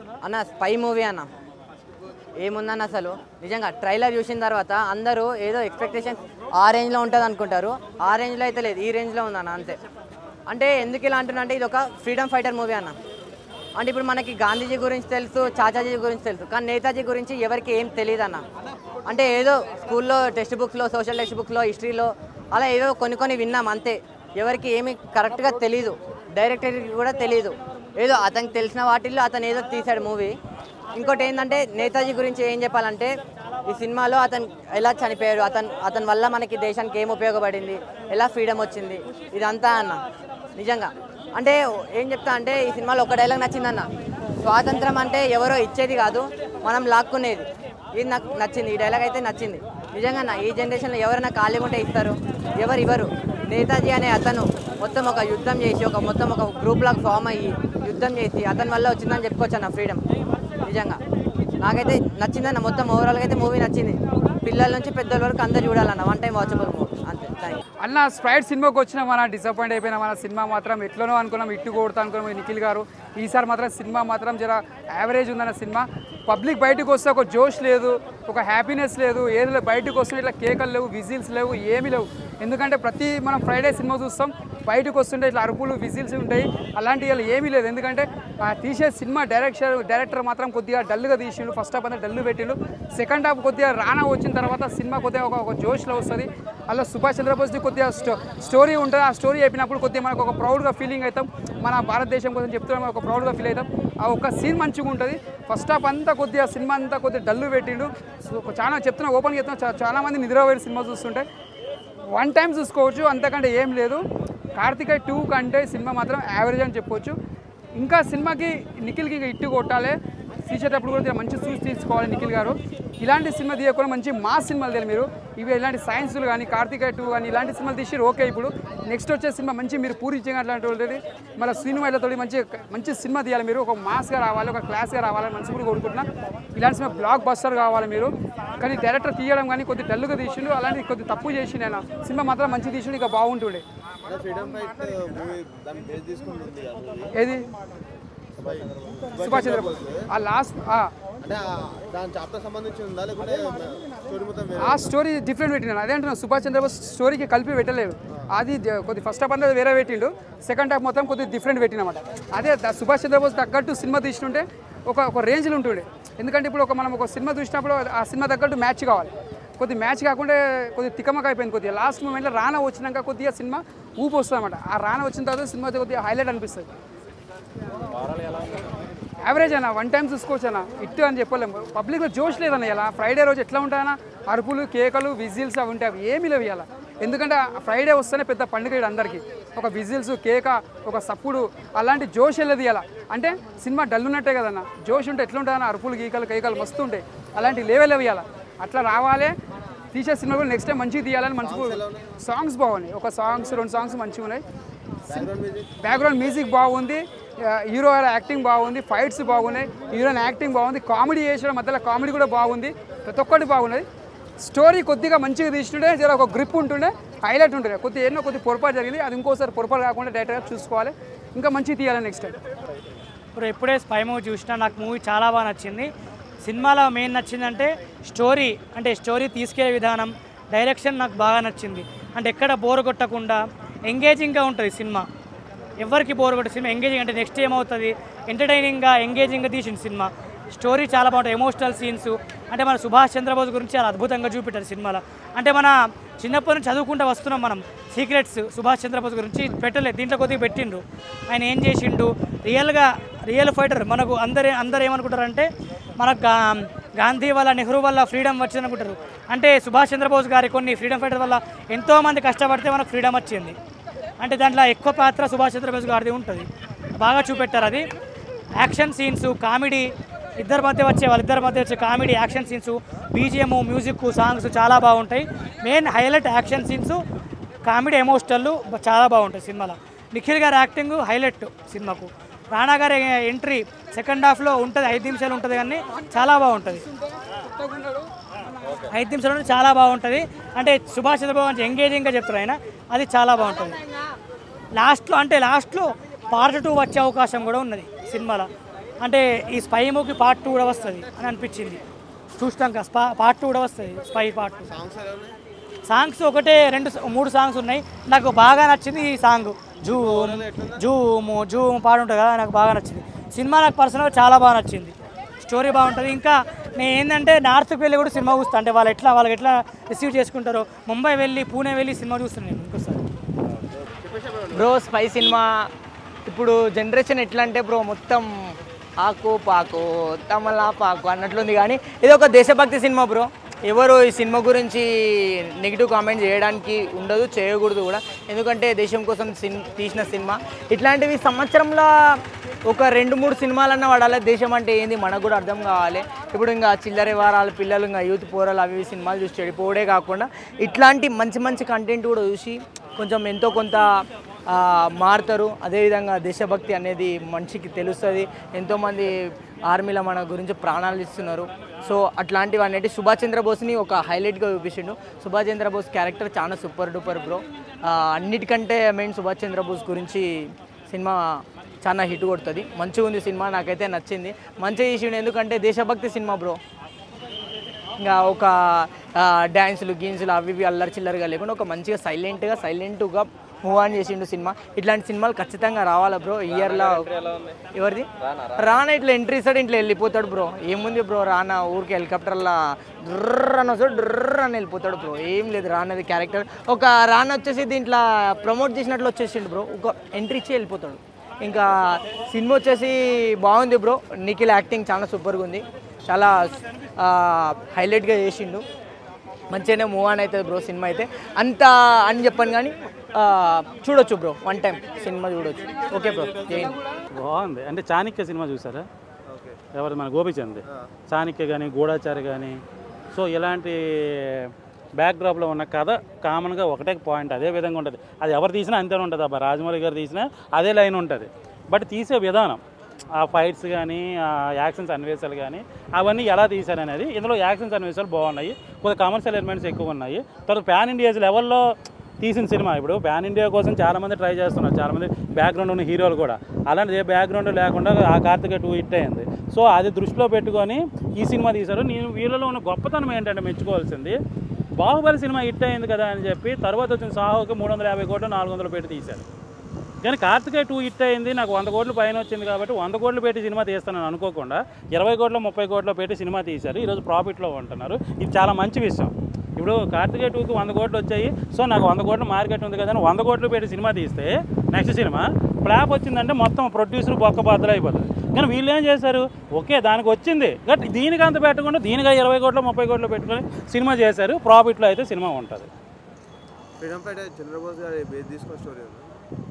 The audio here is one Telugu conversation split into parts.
అన్న స్పై మూవీ అన్న ఏముందన్న అసలు నిజంగా ట్రైలర్ చూసిన తర్వాత అందరూ ఏదో ఎక్స్పెక్టేషన్ ఆ రేంజ్లో ఉంటుంది అనుకుంటారు ఆ రేంజ్లో అయితే లేదు ఈ రేంజ్లో ఉందన్న అంతే అంటే ఎందుకు ఇలా అంటున్నా అంటే ఇది ఒక ఫ్రీడమ్ ఫైటర్ మూవీ అన్న అంటే ఇప్పుడు మనకి గాంధీజీ గురించి తెలుసు చాచాజీ గురించి తెలుసు కానీ నేతాజీ గురించి ఎవరికి ఏం తెలియదు అన్న అంటే ఏదో స్కూల్లో టెక్స్ట్ బుక్స్లో సోషల్ టెక్స్ట్ బుక్లో హిస్టరీలో అలా ఏదో కొన్ని కొన్ని విన్నాం అంతే ఎవరికి ఏమి కరెక్ట్గా తెలీదు డైరెక్టర్కి కూడా తెలీదు ఏదో అతనికి తెలిసిన వాటిల్లో అతను ఏదో తీశాడు మూవీ ఇంకోటి ఏంటంటే నేతాజీ గురించి ఏం చెప్పాలంటే ఈ సినిమాలో అతను ఎలా చనిపోయాడు అతను అతని వల్ల మనకి దేశానికి ఏం ఉపయోగపడింది ఎలా ఫ్రీడమ్ వచ్చింది ఇదంతా అన్న నిజంగా అంటే ఏం చెప్తా అంటే ఈ సినిమాలో ఒక డైలాగ్ నచ్చిందన్న స్వాతంత్రం అంటే ఎవరో ఇచ్చేది కాదు మనం లాక్కునేది ఇది నాకు నచ్చింది ఈ డైలాగ్ అయితే నచ్చింది నిజంగా నా ఈ జనరేషన్లో ఎవరైనా ఖాళీగా ఉంటే ఇస్తారు ఎవరు ఇవ్వరు నేతాజీ అనే అతను మొత్తం ఒక యుద్ధం చేసి ఒక మొత్తం ఒక గ్రూప్ లాగా ఫామ్ అయ్యి యుద్ధం చేసి అతని వల్ల వచ్చిందని చెప్పుకోవచ్చు అన్న ఫ్రీడమ్ నిజంగా నాకైతే నచ్చిందన్న మొత్తం ఓవరాల్గా అయితే మూవీ నచ్చింది పిల్లల నుంచి పెద్దల వరకు అందరు చూడాలన్న వన్ టైం వాచబుల్ మూవీ అంతే థ్యాంక్ అన్న స్ప్రైట్ సినిమాకి వచ్చిన మన డిసప్పాయింట్ అయిపోయిన మన సినిమా మాత్రం ఎట్లనో అనుకున్నాం ఇట్టు కొడతా అనుకున్నాం ఈ నిఖిల్ గారు ఈసారి మాత్రం సినిమా మాత్రం జర యావరేజ్ ఉందన్న సినిమా పబ్లిక్ బయటకు వస్తే ఒక జోష్ లేదు ఒక హ్యాపీనెస్ లేదు ఏది లేదు బయటకు వస్తుంటే ఇట్లా కేకలు లేవు విజిల్స్ లేవు ఏమీ లేవు ఎందుకంటే ప్రతి మనం ఫ్రైడే సినిమా చూస్తాం బయటకు వస్తుంటే ఇట్లా అరుపులు విజిల్స్ ఉంటాయి అలాంటివి ఇలా ఏమీ లేదు ఎందుకంటే ఆ తీసే సినిమా డైరెక్షన్ డైరెక్టర్ మాత్రం కొద్దిగా డల్గా తీసిండు ఫస్ట్ హాఫ్ అంతా డల్ పెట్టిండు సెకండ్ హాఫ్ కొద్దిగా రానా వచ్చిన తర్వాత సినిమా కొద్దిగా ఒక ఒక జోష్లో వస్తుంది అలా సుభాష్ చంద్రబోస్ది కొద్దిగా స్టో స్టోరీ ఉంటుంది ఆ స్టోరీ చెప్పినప్పుడు కొద్దిగా మనకు ఒక ప్రౌడ్గా ఫీలింగ్ అవుతాం మన భారతదేశం కోసం చెప్తున్నాం ఒక ప్రౌడ్గా ఫీల్ అవుతాం ఆ ఒక సీన్ మంచిగా ఉంటుంది ఫస్ట్ హాఫ్ అంతా కొద్దిగా సినిమా అంతా కొద్దిగా డల్లు పెట్టిండు సో చాలా చెప్తున్నా ఓపెన్గా చెప్తున్నా చా- చాలా మంది నిద్రపోయే సినిమా చూస్తుంటే వన్ టైం చూసుకోవచ్చు అంతకంటే ఏం లేదు కార్తిక టూ కంటే సినిమా మాత్రం యావరేజ్ అని చెప్పొచ్చు ఇంకా సినిమాకి నిఖిల్కి ఇంకా ఇట్టు కొట్టాలి తీసేటప్పుడు కూడా మంచి చూసి తీసుకోవాలి నిఖిల్ గారు ఇలాంటి సినిమా తీయకుండా మంచి మాస్ సినిమాలు తీయాలి మీరు ఇవి ఇలాంటి సైన్స్లు కానీ కార్తిక టూ కానీ ఇలాంటి సినిమాలు తీసి ఓకే ఇప్పుడు నెక్స్ట్ వచ్చే సినిమా మంచి మీరు పూరి అట్లాంటి వాళ్ళది మన సినిమాలతో మంచి మంచి సినిమా తీయాలి మీరు ఒక మాస్గా రావాలి ఒక క్లాస్గా రావాలని మనసు కూడా కోరుకుంటున్నా ఇలాంటి సినిమా బ్లాక్ బస్టర్ కావాలి మీరు కానీ డైరెక్టర్ తీయడం కానీ కొద్ది డల్గా తీసిండు అలాంటి కొద్ది తప్పు చేసి నేను సినిమా మాత్రం మంచి తీసిండు ఇక బాగుంటుండే ఫ్రీడమ్ ఫైట్ మూవీ దాన్ని బేస్ తీసుకుని ఉంది ఆ movie. ఏది సుభాష్ చంద్రబోస్ ఆ లాస్ట్ అంటే ఆ- దాని చాప్టర్ సంబంధించి ఉందా లేకుంటే స్టోరీ మొత్తం వేరే ఆ స్టోరీ డిఫరెంట్ పెట్టినాను అదే అంటున్నా సుభాష్ చంద్రబోస్ స్టోరీకి కలిపి పెట్టలేదు అది ద- కొద్ది ఫస్ట్ హాఫ్ అంతా వేరే పెట్టిండు సెకండ్ హాఫ్ మొత్తం కొద్దిగా డిఫరెంట్ పెట్టినమాట అదే ద- సుభాష్ చంద్రబోస్ తగ్గట్టు సినిమా తీస్తుంటే ఒక ఒక రేంజ్లో ఉంటుండే ఎందుకంటే ఇప్పుడు ఒక మనం ఒక సినిమా చూసినప్పుడు ఆ సినిమా తగ్గట్టు మ్యాచ్ కావాలి కొద్ది మ్యాచ్ కాకుండా కొద్దిగా తికమక అయిపోయింది కొద్దిగా లాస్ట్ మూమెంట్లో రానా వచ్చినాక కొద్దిగా సినిమా ఊపు వస్తుంది అనమాట ఆ రానా వచ్చిన తర్వాత సినిమా కొద్దిగా హైలైట్ అనిపిస్తుంది యావరేజ్ అన్న వన్ టైం చూసుకోవచ్చు అన్న ఇట్టు అని చెప్పలేము పబ్లిక్లో జోష్ లేదన్న ఇలా ఫ్రైడే రోజు ఎట్లా ఉంటాయన్న అరుపులు కేకలు విజిల్స్ అవి ఉంటాయి అవి ఏమీ లేవు ఇలా ఎందుకంటే ఫ్రైడే వస్తేనే పెద్ద పండుగ ఈడ అందరికీ ఒక విజిల్స్ కేక ఒక సప్పుడు అలాంటి జోష్ వెళ్ళదు ఇలా అంటే సినిమా డల్ ఉన్నట్టే కదన్న జోష్ ఉంటే ఎట్లా ఉంటాయన్న అరుపులు గీకలు కేకలు మస్తు ఉంటాయి అలాంటి లేవే లేవు ఇలా అట్లా రావాలి తీసే సినిమా కూడా నెక్స్ట్ టైం మంచిగా తీయాలని మనసు సాంగ్స్ బాగున్నాయి ఒక సాంగ్స్ రెండు సాంగ్స్ మంచిగా ఉన్నాయి బ్యాక్గ్రౌండ్ మ్యూజిక్ బ్యాక్గ్రౌండ్ మ్యూజిక్ బాగుంది ఆ, హీరో గారి యాక్టింగ్ బాగుంది ఫైట్స్ బాగున్నాయి హీరోయిన్ యాక్టింగ్ బాగుంది కామెడీ చేసిన మధ్యలో కామెడీ కూడా బాగుంది ప్రతి ఒక్కటి బాగున్నది స్టోరీ కొద్దిగా మంచిగా తీస్తుండే జర ఒక గ్రిప్ ఉంటుండే హైలైట్ ఉంటుండే కొద్దిగా ఎన్నో కొద్ది పొరపాటు జరిగింది అది ఇంకోసారి పొరపాటు కాకుండా డైరెక్ట్గా చూసుకోవాలి ఇంకా మంచిగా తీయాలి నెక్స్ట్ టైం ఇప్పుడు ఎప్పుడే స్పై మూవీ చూసినా నాకు మూవీ చాలా బాగా నచ్చింది సినిమాలో మెయిన్ నచ్చిందంటే స్టోరీ అంటే స్టోరీ తీసుకెళ్లే విధానం డైరెక్షన్ నాకు బాగా నచ్చింది అంటే ఎక్కడ బోర్ కొట్టకుండా ఎంగేజింగ్గా ఉంటుంది సినిమా ఎవరికి బోర్ కొట్టే సినిమా ఎంగేజింగ్ అంటే నెక్స్ట్ ఏమవుతుంది ఎంటర్టైనింగ్గా ఎంగేజింగ్గా తీసిన సినిమా స్టోరీ చాలా బాగుంటుంది ఎమోషనల్ సీన్స్ అంటే మన సుభాష్ చంద్రబోస్ గురించి చాలా అద్భుతంగా చూపెట్టారు సినిమాలో అంటే మన చిన్నప్పటి నుంచి చదువుకుంటూ వస్తున్నాం మనం సీక్రెట్స్ సుభాష్ చంద్రబోస్ గురించి పెట్టలేదు దీంట్లో కొద్దిగా పెట్టిండ్రు ఆయన ఏం చేసిండు రియల్గా రియల్ ఫైటర్ మనకు అందరు అందరు ఏమనుకుంటారంటే మనకు గా గాంధీ వల్ల నెహ్రూ వల్ల ఫ్రీడమ్ వచ్చింది అనుకుంటారు అంటే సుభాష్ చంద్రబోస్ గారి కొన్ని ఫ్రీడమ్ ఫైటర్ వల్ల ఎంతోమంది కష్టపడితే మనకు ఫ్రీడమ్ వచ్చింది అంటే దాంట్లో ఎక్కువ పాత్ర సుభాష్ చంద్రబోస్ గారిది ఉంటుంది బాగా చూపెట్టారు అది యాక్షన్ సీన్స్ కామెడీ ఇద్దరి మధ్య వచ్చే వాళ్ళిద్దరి మధ్య వచ్చే comedy action scenes BGM music songs చాలా బాగుంటాయి main highlight action scenes comedy emotional చాలా బాగుంటాయి సినిమాలో నిఖిల్ గారి యాక్టింగ్ హైలైట్ సినిమాకు రాణా గారి ఎంట్రీ సెకండ్ హాఫ్లో ఉంటుంది ఐదు నిమిషాలు ఉంటుంది కానీ చాలా బాగుంటుంది ఐదు నిమిషాలు చాలా బాగుంటుంది అంటే సుభాష్ చంద్రబాబు అంటే ఎంగేజింగ్గా చెప్తారు ఆయన అది చాలా బాగుంటుంది లాస్ట్లో అంటే లాస్ట్లో పార్ట్ టూ వచ్చే అవకాశం కూడా ఉన్నది సినిమాలో అంటే ఈ స్పై మూవీ పార్ట్ టూ కూడా వస్తుంది అని అనిపించింది చూసినాక స్పా పార్ట్ టూ కూడా వస్తుంది స్పై పార్ట్ టూ సాంగ్స్ ఎలా ఉన్నాయి సాంగ్స్ ఒకటే రెండు మూడు సాంగ్స్ ఉన్నాయి నాకు బాగా నచ్చింది ఈ సాంగ్ జూమ్ జూము జూమ్ పాడు ఉంటుంది కదా నాకు బాగా నచ్చింది సినిమా నాకు పర్సనల్గా చాలా బాగా నచ్చింది స్టోరీ బాగుంటుంది ఇంకా నేను ఏంటంటే నార్త్కి వెళ్ళి కూడా సినిమా చూస్తాను అంటే వాళ్ళు ఎట్లా వాళ్ళకి ఎట్లా రిసీవ్ చేసుకుంటారో ముంబై వెళ్ళి పూణే వెళ్ళి సినిమా చూస్తాను నేను ఇంకోసారి బ్రో స్పై సినిమా ఇప్పుడు జనరేషన్ ఎట్లా అంటే బ్రో మొత్తం ఆకు పాకు తమలాపాకు అన్నట్లుంది కానీ ఇది ఒక దేశభక్తి సినిమా బ్రో ఎవరు ఈ సినిమా గురించి నెగిటివ్ కామెంట్ చేయడానికి ఉండదు చేయకూడదు కూడా ఎందుకంటే దేశం కోసం సిన్ తీసిన సినిమా ఇట్లాంటివి సంవత్సరంలో ఒక రెండు మూడు సినిమాలన్నా వాడాలి దేశం అంటే ఏంది మనకు కూడా అర్థం కావాలి ఇప్పుడు ఇంకా చిల్లర వారాల పిల్లలు ఇంకా యూత్ పోరాలు అవి ఇవి సినిమాలు చూసి చెడిపోవడే కాకుండా ఇట్లాంటి మంచి మంచి కంటెంట్ కూడా చూసి కొంచెం ఎంతో కొంత ఆ, మారుతారు అదేవిధంగా దేశభక్తి అనేది మనిషికి తెలుస్తుంది ఎంతోమంది ఆర్మీలో మన గురించి ప్రాణాలు ఇస్తున్నారు సో అట్లాంటివి అనేటి సుభాష్ చంద్రబోస్ని ఒక హైలైట్గా చూపించిండు సుభాష్ చంద్రబోస్ క్యారెక్టర్ చాలా సూపర్ డూపర్ బ్రో అన్నిటికంటే మెయిన్ సుభాష్ చంద్రబోస్ గురించి సినిమా చాలా హిట్ కొడుతుంది మంచిగా ఉంది సినిమా నాకైతే నచ్చింది మంచిగా చేసిండు ఎందుకంటే దేశభక్తి సినిమా బ్రో ఇంకా ఒక ఆ, డ్యాన్సులు గీన్సులు అవి ఇవి అల్లరి చిల్లరగా లేకుండా ఒక మంచిగా సైలెంట్గా సైలెంట్గా మూవ్ ఆన్ చేసిండు సినిమా ఇట్లాంటి సినిమాలు ఖచ్చితంగా రావాలా బ్రో ఇయర్లో ఎవరిది రానా ఇట్లా ఎంట్రీ ఇస్తాడు ఇట్లా వెళ్ళిపోతాడు బ్రో ఏముంది బ్రో రానా ఊరికి హెలికాప్టర్లా డ్రర్ అని వస్తాడు డ్రర్ అని వెళ్ళిపోతాడు బ్రో ఏం లేదు రానది క్యారెక్టర్ ఒక రానా వచ్చేసి దీంట్లో ప్రమోట్ చేసినట్లు వచ్చేసిండు బ్రో ఒక ఎంట్రీ ఇచ్చి వెళ్ళిపోతాడు ఇంకా సినిమా వచ్చేసి బాగుంది బ్రో నిఖిల్ యాక్టింగ్ చాలా సూపర్గా ఉంది చాలా హైలైట్గా చేసిండు మంచిగానే మూవ్ ఆన్ అవుతుంది బ్రో సినిమా అయితే అంత అని చెప్పాను కానీ ఆ, చూడొచ్చు బ్రో వన్ టైం సినిమా చూడొచ్చు ఓకే బ్రో జై హింద్. బాగుంది అంటే చాణక్య సినిమా చూసారా ఎవరు మన గోపిచంద్ చాణక్య కానీ గూఢాచారి కానీ సో ఇలాంటి బ్యాక్డ్రాప్లో ఉన్న కథ కామన్గా ఒకటే పాయింట్ అదే విధంగా ఉంటుంది అది ఎవరు తీసినా అంతే ఉంటుంది అబ్బా రాజమౌళి గారు తీసినా అదే లైన్ ఉంటుంది బట్ తీసే విధానం ఆ ఫైట్స్ కానీ ఆ యాక్షన్ సన్నివేశాలు కానీ అవన్నీ ఎలా తీశారు అనేది ఇందులో యాక్షన్ సన్నివేశాలు బాగున్నాయి కొద్దిగా కమర్షియల్ ఎలిమెంట్స్ ఎక్కువ ఉన్నాయి తర్వాత ప్యాన్ ఇండియా లెవెల్లో తీసిన సినిమా ఇప్పుడు ప్యాన్ ఇండియా కోసం చాలామంది ట్రై చేస్తున్నారు చాలామంది బ్యాక్గ్రౌండ్ ఉన్న హీరోలు కూడా అలాంటి ఏ బ్యాక్గ్రౌండ్ లేకుండా ఆ కార్తిక టూ హిట్ అయింది సో అది దృష్టిలో పెట్టుకొని ఈ సినిమా తీశారు నేను వీళ్ళలో ఉన్న గొప్పతనం ఏంటంటే మెచ్చుకోవాల్సింది బాహుబలి సినిమా హిట్ అయింది కదా అని చెప్పి తర్వాత వచ్చిన సాహోకి మూడు వందల యాభై కోట్లు నాలుగు వందలు పెట్టి తీశారు కానీ కార్తికేయ టూ హిట్ అయింది నాకు వంద కోట్లు పైన వచ్చింది కాబట్టి వంద కోట్లు పెట్టి సినిమా తీస్తానని అనుకోకుండా ఇరవై కోట్లు ముప్పై కోట్లు పెట్టి సినిమా తీశారు ఈరోజు ప్రాఫిట్లో ఉంటున్నారు ఇది చాలా మంచి విషయం ఇప్పుడు కార్తికేయ టూకి వంద కోట్లు వచ్చాయి సో నాకు వంద కోట్లు మార్కెట్ ఉంది కదా అని వంద కోట్లు పెట్టి సినిమా తీస్తే నెక్స్ట్ సినిమా ఫ్లాప్ వచ్చిందంటే మొత్తం ప్రొడ్యూసర్ బొక్క బద్దలు అయిపోతుంది కానీ వీళ్ళు ఏం చేశారు ఓకే దానికి వచ్చింది బట్ దీనికి అంత పెట్టకుండా దీనిగా ఇరవై కోట్లు ముప్పై కోట్లు పెట్టుకొని సినిమా చేశారు ప్రాఫిట్లో అయితే సినిమా ఉంటుంది ఫ్రీడమ్ ఫైటర్ చంద్రబోస్ గారి బేస్ తీసుకున్న స్టోరీ ఉంది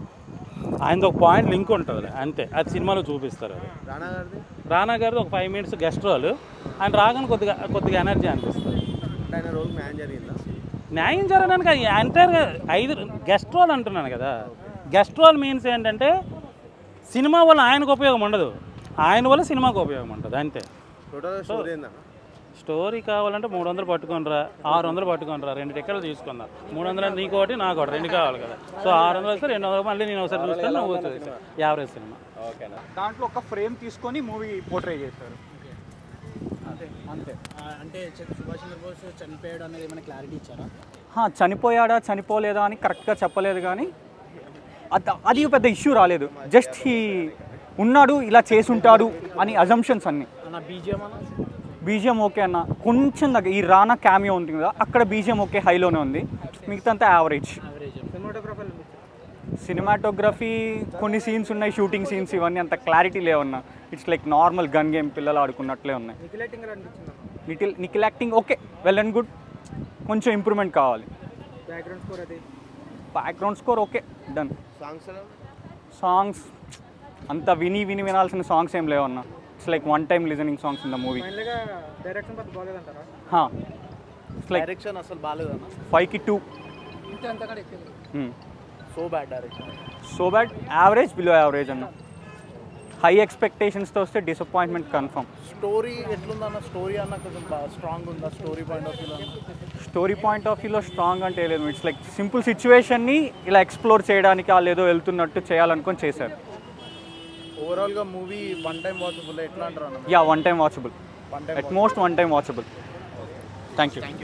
ఆయనతో ఒక పాయింట్ లింక్ ఉంటుంది అంతే అది సినిమాలో చూపిస్తారు అది రానా గారిది రానా గారిది ఒక ఫైవ్ మినిట్స్ గెస్ట్ రోల్ ఆయన రాగానే కొద్దిగా కొద్దిగా ఎనర్జీ అనిపిస్తుంది అంటే ఆయన రోల్ మ్యాన్ జరిగిందా న్యాయం జరగడానికి ఎంటైర్గా ఐదు గెస్ట్ రోల్ అంటున్నాను కదా గెస్ట్ రోల్ మీన్స్ ఏంటంటే సినిమా వల్ల ఆయనకు ఉపయోగం ఉండదు ఆయన వల్ల సినిమాకు ఉపయోగం ఉంటుంది అంతే టోటల్ స్టోరీ ఏందన్న స్టోరీ కావాలంటే మూడు వందలు పట్టుకొనిరా ఆరు వందలు పట్టుకొనిరా రెండు టికెట్లు తీసుకుందాం మూడు వందలు నీకు ఒకటి నాకు ఒకటి రెండు కావాలి కదా సో ఆరు వందలు వస్తే రెండు వందలు మళ్ళీ నేను ఒకసారి చూస్తాను నువ్వు చూస్తావు యావరేజ్ సినిమా దాంట్లో ఒక ఫ్రేమ్ తీసుకొని మూవీ పోర్ట్రే చేశారు అంతే అంటే సుభాష్ చంద్రబోస్ చనిపోయాడు అనేది ఏమైనా క్లారిటీ ఇచ్చారా హా, చనిపోయాడా చనిపోలేదా అని కరెక్ట్గా చెప్పలేదు కానీ అత- అది పెద్ద ఇష్యూ రాలేదు జస్ట్ హీ ఉన్నాడు ఇలా చేసుంటాడు అని అజంప్షన్స్ అన్ని అన్న బీజిఎం అన్న బీజిఎం ఓకే అన్న కొంచెం దగ్గర ఈ రానా క్యామియో ఉంది కదా అక్కడ బీజిఎం ఓకే హైలోనే ఉంది మిగతా అంతా యావరేజ్ సినిమాటోగ్రఫీ కొన్ని సీన్స్ ఉన్నాయి షూటింగ్ సీన్స్ ఇవన్నీ అంత క్లారిటీ లేవన్నా it's like normal gun game పిల్లలు ఆడుకున్నట్లే ఉన్నాయి Nikhil Nikhil acting okay well and good కొంచెం ఇంప్రూవ్మెంట్ కావాలి background score okay done songs ఎలా సాంగ్స్ అంత విని విని వినాల్సిన సాంగ్స్ ఏం లేవన్నా it's like one time listening songs in the movie it's like direction అసలు బాగాలేదన్న ఫైవ్కి two so bad direction so bad average below average అన్న హై ఎక్స్పెక్టేషన్స్తో వస్తే డిసప్పాయింట్మెంట్ కన్ఫర్మ్ స్టోరీ ఎట్లుందన్న స్టోరీ అన్న కొంచెం స్ట్రాంగ్ ఉందా story point of view story point of వ్యూలో స్ట్రాంగ్ అంటే లేదు ఇట్స్ లైక్ సింపుల్ సిచ్యువేషన్ని ఇలా ఎక్స్ప్లోర్ చేయడానికి వాళ్ళు ఏదో వెళ్తున్నట్టు చేయాలనుకొని చేశారు ఓవరాల్గా మూవీ వన్ టైం వాచబుల్ ఎట్లా అంటారు అన్న yeah one time watchable one time at most one time watchable thank you